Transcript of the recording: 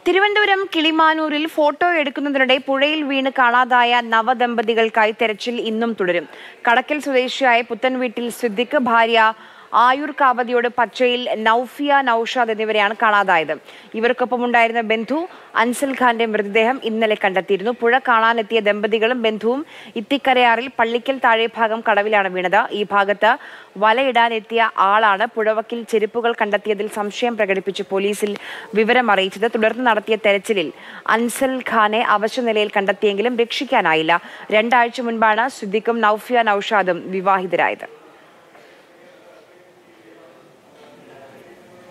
Thiruvananthapuram കിളിമാനൂരിൽ photo എടുക്കുന്നതിനിടെ പുഴയിൽ വീണ് കാണാതായ നവദമ്പതികൾക്കായി തെരച്ചിൽ ഇന്നും തുടരും കടക്കൽ സ്വദേശിയായ പുത്തൻവീട്ടിൽ സിദ്ദിഖ് ഭാര്യ ആയുർ കാവതിയോട് പച്ചയിൽ നൌഫിയ നൌഷാദ് എന്നിവരെയാണ് കാണാതായത് ഇവർക്കൊപ്പം ഉണ്ടായിരുന്ന ബന്ധു അൻസൽ ഖാന്റെ മൃതദേഹം ഇന്നലെ കണ്ടെത്തിയിരുന്നു പുഴ കാണാനെത്തിയ ദമ്പതികളും ബന്ധുവും ഇത്തിക്കരയാറിൽ പള്ളിക്കൽ താഴെ ഭാഗം കടവിലാണ് വീണത് ഈ ഭാഗത്ത് വലയിടാനെത്തിയ ആളാണ് പുഴവക്കിൽ ചെരുപ്പുകൾ കണ്ടെത്തിയതിൽ സംശയം പ്രകടിപ്പിച്ച് പോലീസിൽ വിവരം അറിയിച്ചത് തുടർന്ന് നടത്തിയ തെരച്ചിലിൽ അൻസൽ ഖാനെ അവശനിലയിൽ കണ്ടെത്തിയെങ്കിലും രക്ഷിക്കാനായില്ല രണ്ടാഴ്ച മുൻപാണ് സിദ്ദിഖും നൌഫിയ നൌഷാദും വിവാഹിതരായത്